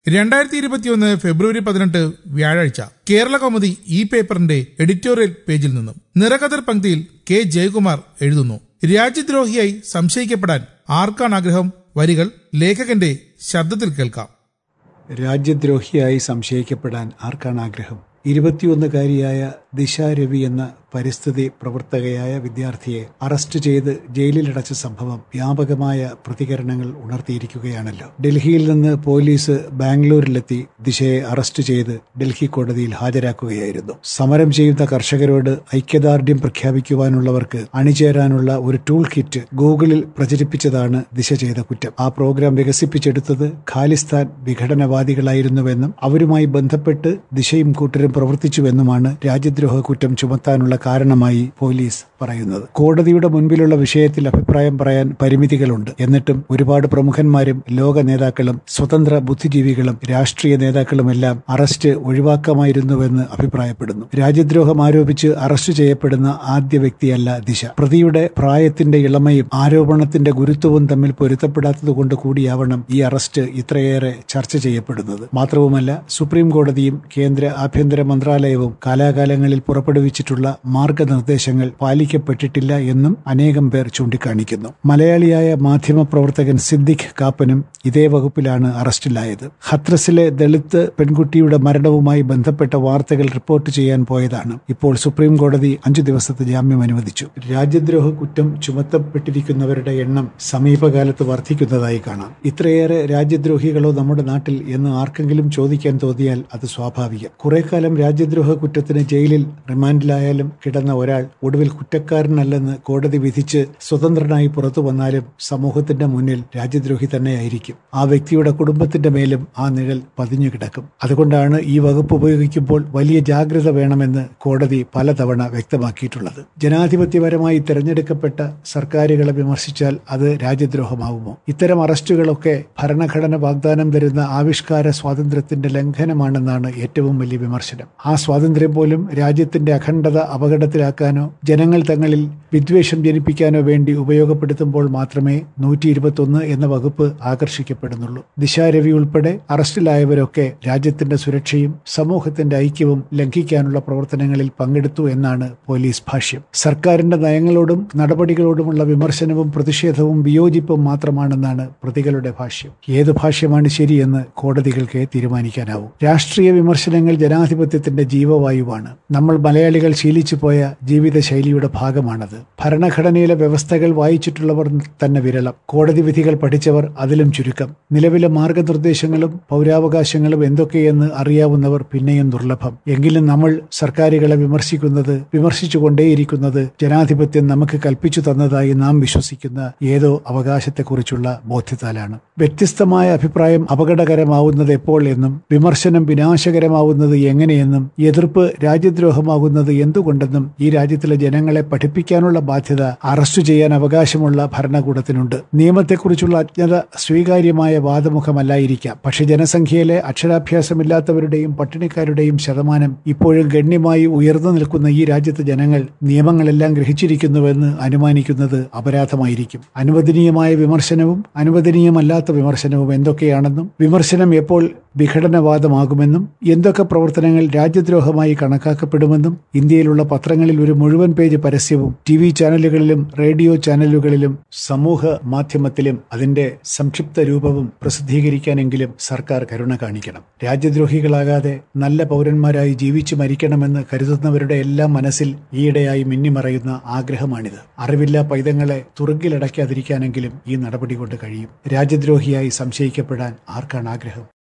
രണ്ടായിരത്തി ഇരുപത്തിയൊന്ന് ഫെബ്രുവരി പതിനെട്ട് വ്യാഴാഴ്ച കേരള കൗമുദി ഈ പേപ്പറിന്റെ എഡിറ്റോറിയൽ പേജിൽ നിന്നും നിറകതിർ പങ്ക്തിയിൽ കെ ജയകുമാർ എഴുതുന്നു രാജ്യദ്രോഹിയായി സംശയിക്കപ്പെടാൻ ആർക്കാണ് ആഗ്രഹം വരികൾ ലേഖകന്റെ ശബ്ദത്തിൽ കേൾക്കാം രാജ്യദ്രോഹിയായി സംശയിക്കപ്പെടാൻ ആർക്കാണ് ആഗ്രഹം ഇരുപത്തിയൊന്നുകാരിയായ ദിശ രവി എന്ന പരിസ്ഥിതി പ്രവർത്തകയായ വിദ്യാർത്ഥിയെ അറസ്റ്റ് ചെയ്ത് ജയിലിലടച്ച സംഭവം വ്യാപകമായ പ്രതികരണങ്ങൾ ഉണർത്തിയിരിക്കുകയാണല്ലോ ഡൽഹിയിൽ നിന്ന് പോലീസ് ബാംഗ്ലൂരിലെത്തി ദിശയെ അറസ്റ്റ് ചെയ്ത് ഡൽഹി കോടതിയിൽ ഹാജരാക്കുകയായിരുന്നു സമരം ചെയ്യുന്ന കർഷകരോട് ഐക്യദാർഢ്യം പ്രഖ്യാപിക്കുവാനുള്ളവർക്ക് അണിചേരാനുള്ള ഒരു ടൂൾ കിറ്റ് ഗൂഗിളിൽ പ്രചരിപ്പിച്ചതാണ് ദിശ ചെയ്ത കുറ്റം ആ പ്രോഗ്രാം വികസിപ്പിച്ചെടുത്തത് ഖാലിസ്ഥാൻ വിഘടനവാദികളായിരുന്നുവെന്നും അവരുമായി ബന്ധപ്പെട്ട് ദിശയും കൂട്ടരും പ്രവർത്തിച്ചുവെന്നുമാണ് രാജ്യദ്രോഹ കുറ്റം ചുമത്താനുള്ള കാരണമായി പോലീസ് പറയുന്നത് കോടതിയുടെ മുൻപിലുള്ള വിഷയത്തിൽ അഭിപ്രായം പറയാൻ പരിമിതികളുണ്ട് എന്നിട്ടും ഒരുപാട് പ്രമുഖന്മാരും ലോക നേതാക്കളും സ്വതന്ത്ര ബുദ്ധിജീവികളും രാഷ്ട്രീയ നേതാക്കളുമെല്ലാം അറസ്റ്റ് ഒഴിവാക്കാമായിരുന്നുവെന്ന് അഭിപ്രായപ്പെടുന്നു രാജ്യദ്രോഹം ആരോപിച്ച് അറസ്റ്റ് ചെയ്യപ്പെടുന്ന ആദ്യ വ്യക്തിയല്ല ദിശ പ്രതിയുടെ പ്രായത്തിന്റെ ഇളമയും ആരോപണത്തിന്റെ ഗുരുത്വവും തമ്മിൽ പൊരുത്തപ്പെടാത്തതുകൊണ്ട് കൂടിയാവണം ഈ അറസ്റ്റ് ഇത്രയേറെ ചർച്ച ചെയ്യപ്പെടുന്നത് മാത്രവുമല്ല സുപ്രീം കോടതിയും കേന്ദ്ര ആഭ്യന്തര മന്ത്രാലയവും കാലാകാലങ്ങളിൽ പുറപ്പെടുവിച്ചിട്ടുള്ള മാർഗനിർദ്ദേശങ്ങൾ പാലിക്കപ്പെട്ടിട്ടില്ല എന്നും അനേകം പേർ ചൂണ്ടിക്കാണിക്കുന്നു മലയാളിയായ മാധ്യമ പ്രവർത്തകൻ സിദ്ദിഖ് കാപ്പനും ഇതേ വകുപ്പിലാണ് അറസ്റ്റിലായത് ഹത്രസിലെ ദളിത് പെൺകുട്ടിയുടെ മരണവുമായി ബന്ധപ്പെട്ട വാർത്തകൾ റിപ്പോർട്ട് ചെയ്യാൻ പോയതാണ് ഇപ്പോൾ സുപ്രീം കോടതി അഞ്ചു ദിവസത്തെ ജാമ്യം അനുവദിച്ചു രാജ്യദ്രോഹ കുറ്റം ചുമത്തപ്പെട്ടിരിക്കുന്നവരുടെ എണ്ണം സമീപകാലത്ത് വർദ്ധിക്കുന്നതായി കാണാം ഇത്രയേറെ രാജ്യദ്രോഹികളോ നമ്മുടെ നാട്ടിൽ എന്ന് ആർക്കെങ്കിലും ചോദിക്കാൻ തോന്നിയാൽ അത് സ്വാഭാവികം കുറെ കാലം രാജ്യദ്രോഹ കുറ്റത്തിന് ജയിലിൽ റിമാൻഡിലായാലും കിടന്ന ഒരാൾ ഒടുവിൽ കുറ്റക്കാരനല്ലെന്ന് കോടതി വിധിച്ച് സ്വതന്ത്രനായി പുറത്തു വന്നാലും സമൂഹത്തിന്റെ മുന്നിൽ രാജ്യദ്രോഹി തന്നെയായിരിക്കും ആ വ്യക്തിയുടെ കുടുംബത്തിന്റെ മേലും ആ നിഴൽ പതിഞ്ഞു കിടക്കും അതുകൊണ്ടാണ് ഈ വകുപ്പ് ഉപയോഗിക്കുമ്പോൾ വലിയ ജാഗ്രത വേണമെന്ന് കോടതി പലതവണ വ്യക്തമാക്കിയിട്ടുള്ളത് ജനാധിപത്യപരമായി തിരഞ്ഞെടുക്കപ്പെട്ട സർക്കാരുകളെ വിമർശിച്ചാൽ അത് രാജ്യദ്രോഹമാവുമോ ഇത്തരം അറസ്റ്റുകളൊക്കെ ഭരണഘടന വാഗ്ദാനം തരുന്ന ആവിഷ്കാര സ്വാതന്ത്ര്യത്തിന്റെ ലംഘനമാണെന്നാണ് ഏറ്റവും വലിയ വിമർശനം ആ സ്വാതന്ത്ര്യം പോലും രാജ്യത്തിന്റെ അഖണ്ഡത അപകടത്തിലാക്കാനോ ജനങ്ങൾ തങ്ങളിൽ വിദ്വേഷം ജനിപ്പിക്കാനോ വേണ്ടി ഉപയോഗപ്പെടുത്തുമ്പോൾ മാത്രമേ നൂറ്റി ഇരുപത്തൊന്ന് എന്ന വകുപ്പ് ആകർഷിക്കപ്പെടുന്നുള്ളൂ ദിശാരവി ഉൾപ്പെടെ അറസ്റ്റിലായവരൊക്കെ രാജ്യത്തിന്റെ സുരക്ഷയും സമൂഹത്തിന്റെ ഐക്യവും ലംഘിക്കാനുള്ള പ്രവർത്തനങ്ങളിൽ പങ്കെടുത്തു എന്നാണ് പോലീസ് ഭാഷ്യം സർക്കാരിന്റെ നയങ്ങളോടും നടപടികളോടുമുള്ള വിമർശനവും പ്രതിഷേധവും വിയോജിപ്പും മാത്രമാണെന്നാണ് പ്രതികളുടെ ഭാഷ്യം ഏത് ഭാഷ്യമാണ് ശരിയെന്ന് കോടതികൾക്ക് തീരുമാനിക്കാനാവും രാഷ്ട്രീയ വിമർശനങ്ങൾ ജനാധിപത്യത്തിന്റെ ജീവവായുവാണ് നമ്മൾ മലയാളികൾ ശീലിച്ചു പോയ ജീവിതശൈലിയുടെ ഭാഗമാണത് ഭരണഘടനയിലെ വ്യവസ്ഥകൾ വായിച്ചിട്ടുള്ളവർ തന്നെ വിരളം കോടതി വിധികൾ പഠിച്ചവർ അതിലും ചുരുക്കം നിലവിലെ മാർഗനിർദ്ദേശങ്ങളും പൗരാവകാശങ്ങളും എന്തൊക്കെയെന്ന് അറിയാവുന്നവർ പിന്നെയും ദുർലഭം എങ്കിലും നമ്മൾ സർക്കാരുകളെ വിമർശിക്കുന്നത് വിമർശിച്ചുകൊണ്ടേയിരിക്കുന്നത് ജനാധിപത്യം നമുക്ക് കൽപ്പിച്ചു തന്നതായി നാം വിശ്വസിക്കുന്ന ഏതോ അവകാശത്തെക്കുറിച്ചുള്ള ബോധ്യത്താലാണ് വ്യത്യസ്തമായ അഭിപ്രായം അപകടകരമാവുന്നത് എപ്പോൾ എന്നും വിമർശനം വിനാശകരമാവുന്നത് എങ്ങനെയെന്നും എതിർപ്പ് രാജ്യദ്രോഹമാകുന്നത് എന്തുകൊണ്ടെന്നും ഈ രാജ്യത്തിലെ ജനങ്ങളെ പഠിപ്പിക്കാനുള്ള ബാധ്യത അറസ്റ്റ് ചെയ്യാൻ അവകാശമുള്ള ഭരണകൂടത്തിനുണ്ട് നിയമത്തെക്കുറിച്ചുള്ള അജ്ഞത സ്വീകാര്യമായ വാദമുഖമല്ലായിരിക്കാം പക്ഷെ ജനസംഖ്യയിലെ അക്ഷരാഭ്യാസമില്ലാത്തവരുടെയും പട്ടിണിക്കാരുടെയും ശതമാനം ഇപ്പോഴും ഗണ്യമായി ഉയർന്നു നിൽക്കുന്ന ഈ രാജ്യത്തെ ജനങ്ങൾ നിയമങ്ങളെല്ലാം ഗ്രഹിച്ചിരിക്കുന്നുവെന്ന് അനുമാനിക്കുന്നത് അപരാധമായിരിക്കും അനുവദനീയമായ വിമർശനവും അനുവദനീയമല്ലാത്ത വിമർശനവും എന്തൊക്കെയാണെന്നും വിമർശനം എപ്പോൾ വിഘടനവാദമാകുമെന്നും എന്തൊക്കെ പ്രവർത്തനങ്ങൾ രാജ്യദ്രോഹമായി കണക്കാക്കപ്പെടുമെന്നും ഇന്ത്യയിലുള്ള പത്രങ്ങളിൽ ഒരു മുഴുവൻ പേജ് പരസ്യവും ടി വി ചാനലുകളിലും റേഡിയോ ചാനലുകളിലും സമൂഹ മാധ്യമത്തിലും അതിന്റെ സംക്ഷിപ്ത രൂപവും പ്രസിദ്ധീകരിക്കാനെങ്കിലും സർക്കാർ കരുണ കാണിക്കണം രാജ്യദ്രോഹികളാകാതെ നല്ല പൗരന്മാരായി ജീവിച്ചു മരിക്കണമെന്ന് കരുതുന്നവരുടെ എല്ലാം മനസ്സിൽ ഈയിടെയായി മിന്നിമറയുന്ന ആഗ്രഹമാണിത് അറിവില്ല പൈതങ്ങളെ തുറുങ്കിലടയ്ക്കാതിരിക്കാനെങ്കിലും ഈ നടപടി കൊണ്ട് കഴിയും രാജ്യദ്രോഹിയായി സംശയിക്കപ്പെടാൻ ആർക്കാണ് ആഗ്രഹം